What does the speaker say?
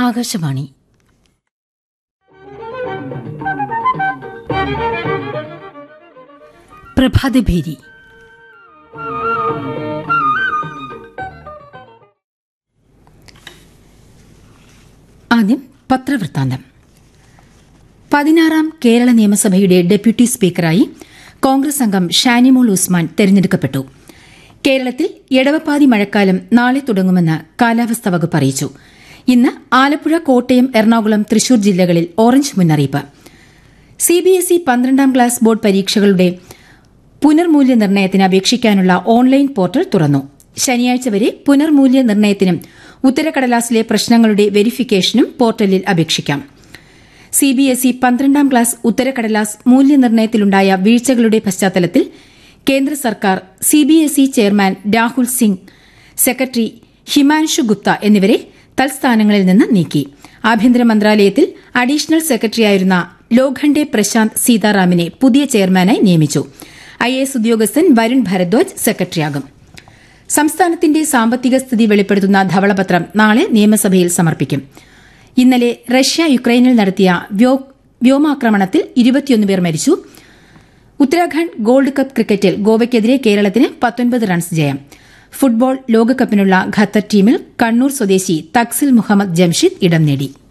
ആകാശവാണി പ്രഭാതഭേരി ആദ്യം പത്രവൃത്താന്തം പതിനാറാം കേരള നിയമസഭയുടെ ഡെപ്യൂട്ടി സ്പീക്കറായി കോൺഗ്രസ് അംഗം ഷാനിമോൾ ഉസ്മാൻ തെരഞ്ഞെടുക്കപ്പെട്ടു കേരളത്തിൽ എടവപ്പാതി മഴക്കാലം നാളെ തുടങ്ങുമെന്ന് കാലാവസ്ഥാ വകുപ്പ് അറിയിച്ചു ഇന്ന് ആലപ്പുഴ കോട്ടയം എറണാകുളം തൃശൂർ ജില്ലകളിൽ ഓറഞ്ച് മുന്നറിയിപ്പ് സിബിഎസ്ഇ പന്ത്രണ്ടാം ക്ലാസ് ബോർഡ് പരീക്ഷകളുടെ പുനർമൂല്യനിർണ്ണയത്തിന് അപേക്ഷിക്കാനുള്ള ഓൺലൈൻ പോർട്ടൽ തുറന്നു ശനിയാഴ്ച വരെ പുനർമൂല്യനിർണ്ണയത്തിനും ഉത്തരക്കടലാസിലെ പ്രശ്നങ്ങളുടെ വെരിഫിക്കേഷനും പോർട്ടലിൽ അപേക്ഷിക്കാം സിബിഎസ്ഇ പന്ത്രണ്ടാം ക്ലാസ് ഉത്തരക്കടലാസ് മൂല്യനിർണ്ണയത്തിലുണ്ടായ വീഴ്ചകളുടെ പശ്ചാത്തലത്തിൽ കേന്ദ്ര സർക്കാർ CBSE chairman Rahul Singh secretary Himanshu Gupta എന്നിവരെ തൽസ്ഥാനങ്ങളിൽ നിന്ന് നീക്കി ആഭ്യന്തര മന്ത്രാലയത്തിൽ അഡീഷണൽ സെക്രട്ടറിയായിരുന്ന ലോഖണ്ഡെ പ്രശാന്ത് സീതാറാമിനെ പുതിയ ചെയർമാനായി നിയമിച്ചു ഐഎഎസ് ഉദ്യോഗസ്ഥൻ വരുൺ ഭരദ്വാജ് സെക്രട്ടറിയാകും സംസ്ഥാനത്തിന്റെ സാമ്പത്തിക സ്ഥിതി വെളിപ്പെടുത്തുന്ന ധവളപത്രം നാളെ നിയമസഭയിൽ സമർപ്പിക്കും ഇന്നലെ റഷ്യ യുക്രൈനിൽ നടത്തിയ വ്യോമാക്രമണത്തിൽ ഇരുപത്തിയൊന്ന് പേർ മരിച്ചു ഉത്തരാഖണ്ഡ് ഗോൾഡ് കപ്പ് ക്രിക്കറ്റിൽ ഗോവയ്ക്കെതിരെ കേരളത്തിന് പത്തൊൻപത് റൺസ് ജയം ഫുട്ബോൾ ലോകകപ്പിനുള്ള ഖത്തർ ടീമിൽ കണ്ണൂർ സ്വദേശി തക്സിൽ മുഹമ്മദ് ജംഷിദ് ഇടം നേടി